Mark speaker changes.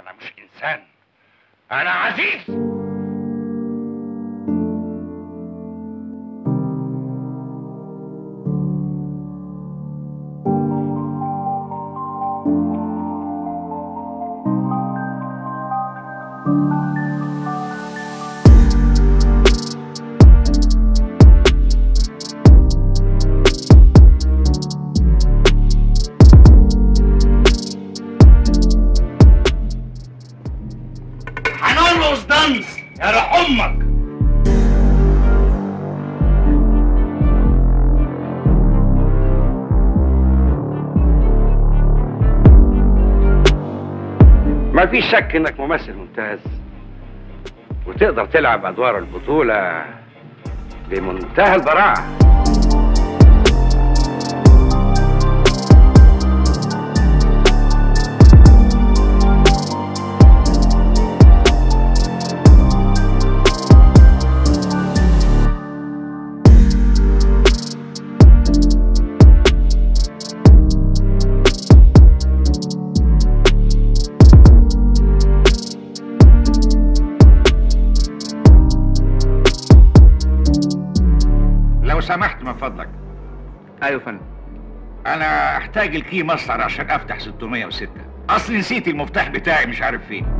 Speaker 1: انا مش انسان انا عزيز هنرقص دانس يا روح امك ما فيش شك انك ممثل ممتاز وتقدر تلعب ادوار البطولة بمنتهى البراعة لو سمحت من فضلك
Speaker 2: ايوه يا فندم
Speaker 1: انا احتاج الكي مصدر عشان افتح 606 اصل نسيت المفتاح بتاعي مش عارف فين